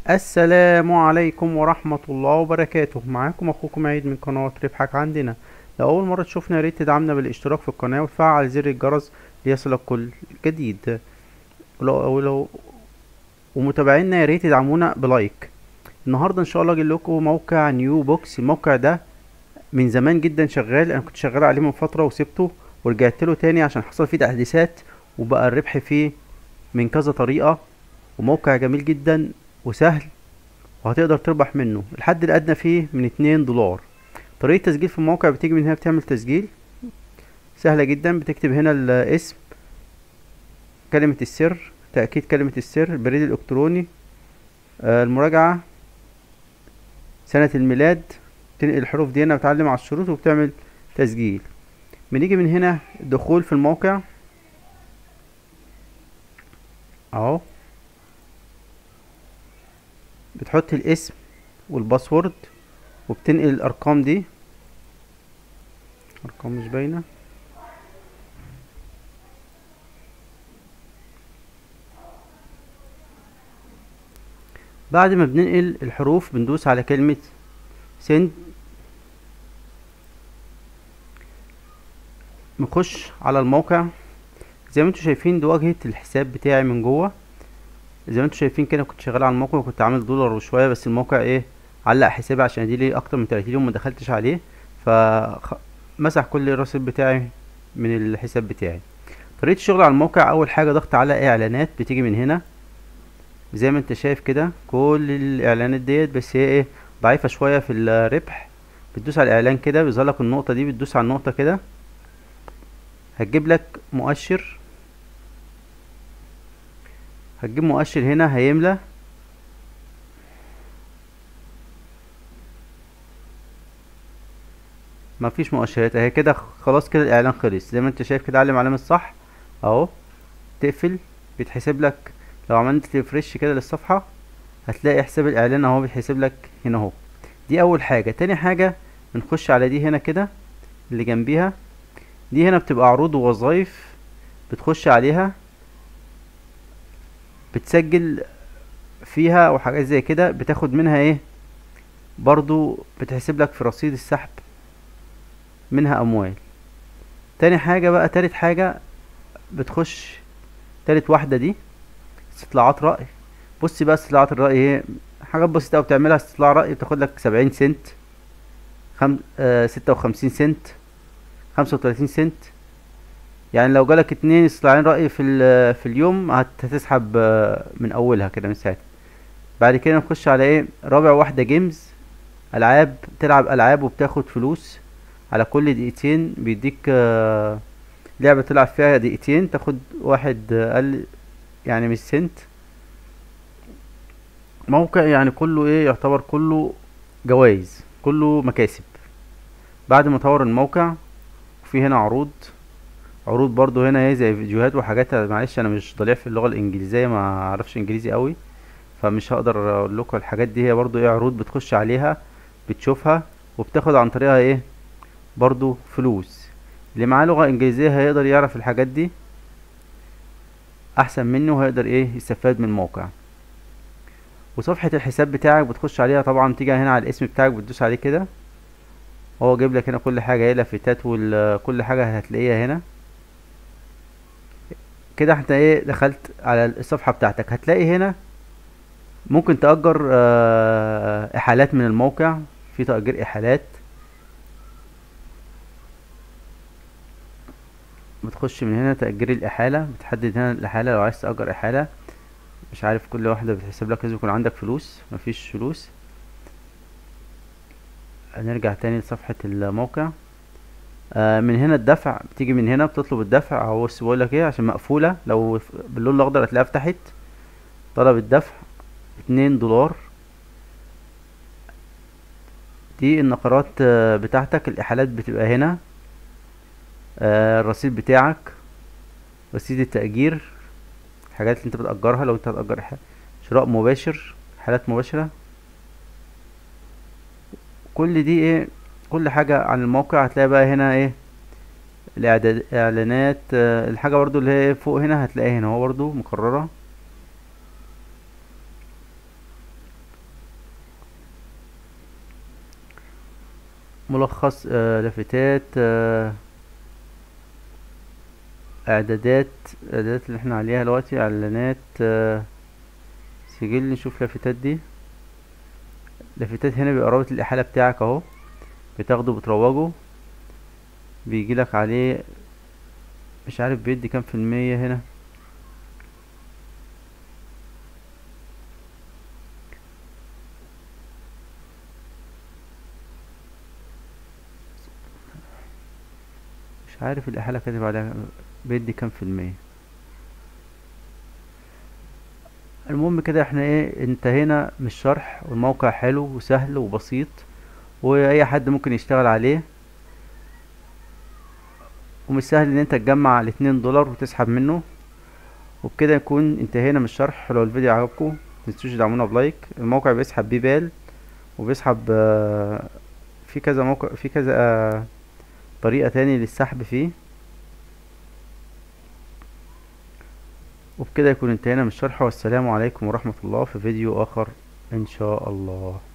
السلام عليكم ورحمة الله وبركاته معاكم اخوكم عيد من قناة ربحك عندنا لو اول مرة تشوفنا يا ريت تدعمنا بالاشتراك في القناة وتفعل زر الجرس ليصلك كل جديد ولو, ولو ومتابعينا يا ريت يدعمونا بلايك النهاردة ان شاء الله اجيب لكم موقع نيو بوكس الموقع ده من زمان جدا شغال انا كنت شغال عليه من فترة وسبته ورجعت له تاني عشان حصل فيه تحديثات وبقى الربح فيه من كذا طريقة وموقع جميل جدا وسهل وهتقدر تربح منه الحد الادنى فيه من اتنين دولار طريقة تسجيل في الموقع بتيجي من هنا بتعمل تسجيل سهلة جدا بتكتب هنا الاسم كلمة السر تأكيد كلمة السر البريد الإلكتروني آه، المراجعة سنة الميلاد تنقل الحروف دي هنا بتعلم على الشروط وبتعمل تسجيل بنيجي من هنا دخول في الموقع اهو بتحط الاسم والباسورد وبتنقل الارقام دي ارقام مش باينه بعد ما بننقل الحروف بندوس على كلمة send نخش على الموقع زي ما انتوا شايفين دي واجهة الحساب بتاعي من جوه زي ما انتوا شايفين كده كنت شغال على الموقع وكنت عامل دولار وشوية بس الموقع ايه علق حسابي عشان دي لي اكتر من 30 يوم ما دخلتش عليه ف مسح كل الرصيد بتاعي من الحساب بتاعي طريقة الشغل على الموقع اول حاجة ضغط على اعلانات بتيجي من هنا زي ما انت شايف كده كل الاعلانات ديت بس هي ايه ضعيفة شوية في الربح بتدوس على الاعلان كده بيظهر لك النقطة دي بتدوس على النقطة كده هتجيب لك مؤشر هتجيب مؤشر هنا هيملى مفيش مؤشرات اهي كده خلاص كده الاعلان خلص زي ما انت شايف كده علم علامة صح اهو تقفل بيتحسب لك لو عملت ريفرش كده للصفحة هتلاقي حساب الاعلان اهو بيتحسب لك هنا اهو دي اول حاجة تاني حاجة بنخش على دي هنا كده اللي جنبيها دي هنا بتبقى عروض ووظايف بتخش عليها بتسجل فيها وحاجات زي كده بتاخد منها ايه برضو بتحسب لك في رصيد السحب منها اموال تاني حاجة بقى تالت حاجة بتخش تالت واحدة دي استطلاعات رأي بصي بقى استطلاعات الرأي ايه حاجات بسيطة أوي بتعملها استطلاع رأي بتاخد لك سبعين سنت خم... آه ستة وخمسين سنت خمسة وتلاتين سنت يعني لو جالك اتنين استطلاعين رأي في, ال... في اليوم هت- هتسحب آه، من أولها كده من ساعتها بعد كده نخش على ايه رابع واحدة جيمز ألعاب تلعب ألعاب وبتاخد فلوس على كل دقيقتين بيديك آه، لعبة تلعب فيها دقيقتين تاخد واحد آه، أقل يعني مش سنت موقع يعني كله ايه يعتبر كله جوائز كله مكاسب بعد ما طور الموقع في هنا عروض عروض برضو هنا ايه زي فيديوهات وحاجات معلش انا مش ضليع في اللغة الانجليزية ما اعرفش انجليزي قوي فمش هقدر اقول لكم الحاجات دي هي برضو ايه عروض بتخش عليها بتشوفها وبتاخد عن طريقها ايه برضو فلوس اللي معاه لغة انجليزية هيقدر يعرف الحاجات دي احسن مني وهيقدر ايه يستفاد من الموقع وصفحة الحساب بتاعك بتخش عليها طبعا تيجي هنا على الاسم بتاعك بتدوس عليه كده هو جايب لك هنا كل حاجة ايه لافتات وكل حاجة هتلاقيها هنا كده انت ايه دخلت على الصفحة بتاعتك هتلاقي هنا ممكن تأجر آه، احالات من الموقع في تأجير احالات بتخش من هنا تأجير الإحالة بتحدد هنا الإحالة لو عايز تأجر إحالة مش عارف كل واحدة بتحسب لك لازم يكون عندك فلوس مفيش فلوس هنرجع تاني لصفحة الموقع آه من هنا الدفع بتيجي من هنا بتطلب الدفع اهو بص بقول لك ايه عشان مقفولة لو ف- باللون الأخضر هتلاقيها فتحت طلب الدفع اتنين دولار دي النقرات آه، بتاعتك الإحالات بتبقى هنا آه، الرصيد بتاعك رصيد التأجير الحاجات اللي انت بتأجرها لو انت هتأجر ح- شراء مباشر حالات مباشرة كل دي ايه كل حاجة عن الموقع هتلاقي بقى هنا ايه الاعداد اعلانات آه، الحاجة برضو اللي هي فوق هنا هتلاقيها هنا هو برضو مكررة ملخص آه لافتات آه اعدادات اعدادات اللي احنا عليها دلوقتي اعلانات آه سجل نشوف لافتات دي لافتات هنا بيبقى رابط الاحالة بتاعك اهو بتاخده بتروجه بيجيلك عليه مش عارف بيدي كام في المية هنا مش عارف الإحالة كاتب عليها بيدي كام في المية المهم كده احنا ايه انتهينا من الشرح والموقع حلو وسهل وبسيط واي حد ممكن يشتغل عليه ومش سهل ان انت تجمع الاتنين دولار وتسحب منه وبكده يكون انتهينا من الشرح لو الفيديو عجبكم متنسوش تدعمونا بلايك الموقع بيسحب بيبال وبيسحب آه، في كذا موقع في كذا آه، طريقة تاني للسحب فيه وبكده يكون انتهينا من الشرح والسلام عليكم ورحمة الله في فيديو آخر إن شاء الله